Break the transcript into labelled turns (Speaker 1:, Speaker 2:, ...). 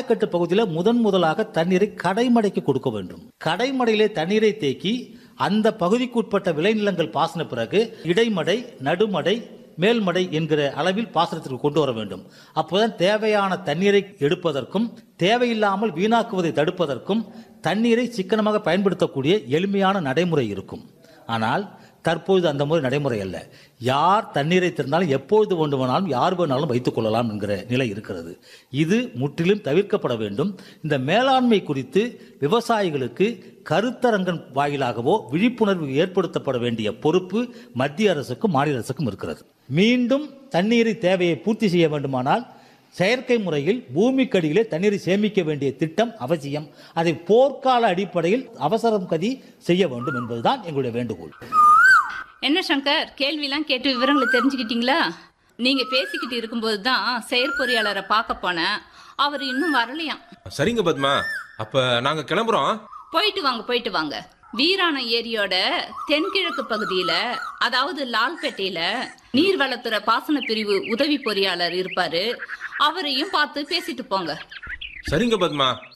Speaker 1: ஆயக்கட்டு பகுதியில் முதன் முதலாக தண்ணீரை கடைமடைக்கு கொடுக்க வேண்டும் கடைமடையிலே தண்ணீரை தேக்கி அந்த பகுதிக்கு உட்பட்ட விளைநிலங்கள் பாசன பிறகு இடைமடை நடுமடை மேல்மடை என்கிற அளவில் பாசனத்திற்கு கொண்டு வர வேண்டும் அப்போதான் தேவையான தண்ணீரை எடுப்பதற்கும் தேவையில்லாமல் வீணாக்குவதை தடுப்பதற்கும் தண்ணீரை சிக்கனமாக பயன்படுத்தக்கூடிய எளிமையான நடைமுறை இருக்கும் ஆனால் தற்பொழுது அந்த முறை நடைமுறை அல்ல யார் தண்ணீரை திறந்தாலும் எப்பொழுது வேண்டுமானாலும் யார் வேணாலும் வைத்துக் கொள்ளலாம் என்கிற நிலை இருக்கிறது இது முற்றிலும் தவிர்க்கப்பட வேண்டும் இந்த மேலாண்மை குறித்து விவசாயிகளுக்கு கருத்தரங்கன் வாயிலாகவோ விழிப்புணர்வு ஏற்படுத்தப்பட வேண்டிய பொறுப்பு மத்திய அரசுக்கும் மாநில அரசுக்கும் இருக்கிறது மீண்டும் தண்ணீரை தேவையை பூர்த்தி செய்ய வேண்டுமானால் செயற்கை முறையில் பூமிக்கடியிலே தண்ணீரை சேமிக்க வேண்டிய திட்டம் அவசியம் அதை போர்க்கால அடிப்படையில் அவசரம் கதி செய்ய வேண்டும் என்பதுதான் எங்களுடைய வேண்டுகோள்
Speaker 2: என்ன சங்கர் கேள்விலாம் கேட்டு விவரங்களை தெரிஞ்சுக்கிட்டீங்களா நீங்க பேசிக்கிட்டு இருக்கும்போது தான் செயற்பொறியாளரை பார்க்க போனேன் அவர் இன்னும் வரலையாம்
Speaker 3: சரிங்க பத்மா அப்ப நாங்க கிளம்புறோம்
Speaker 2: போயிட்டு வாங்க போயிட்டு வாங்க வீராணம் ஏரியோட தென்கிழக்கு பகுதியில அதாவது லால்பேட்டையில நீர்வளத்துறை பாசன பிரிவு உதவி பொறியாளர் இருப்பாரு அவரையும் பார்த்து பேசிட்டு போங்க
Speaker 3: சரிங்க பத்மா